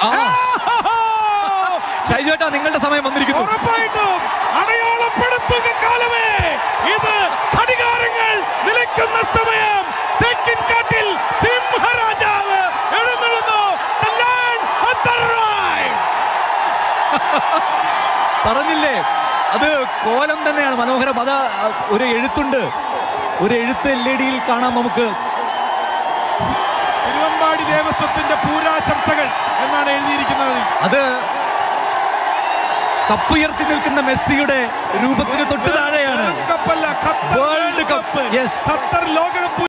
ആ. ഷൈജേട്ടാ നിങ്ങളുടെ സമയം വന്നിരിക്കുന്നു ഉറപ്പായിട്ടും അടയാളപ്പെടുത്തുക കാലമേ ഇത് ഘടികാരങ്ങൾ നിലയ്ക്കുന്ന സമയം തെക്കിൻ കാട്ടിൽ സിംഹരാജാവ് എഴുന്നള്ളുന്നു The land of the right. പറഞ്ഞില്ലേ അത് കോലം തന്നെയാണ് മനോഹരം അത് ഒരു എഴുത്തുണ്ട് ഒരു എഴുത്ത് എൽ ഇ ഡിയിൽ കാണാം നമുക്ക് തിരുവമ്പാടി ദേവസ്വത്തിന്റെ പൂരാശംസകൾ എന്നാണ് എഴുതിയിരിക്കുന്നത് അത് കപ്പുയർത്തി നിൽക്കുന്ന മെസ്സിയുടെ രൂപത്തിന് തൊട്ട് താഴെയാണ് വെറും കപ്പല്ല Qatar world cup yes Qatar ലോകകപ്പ്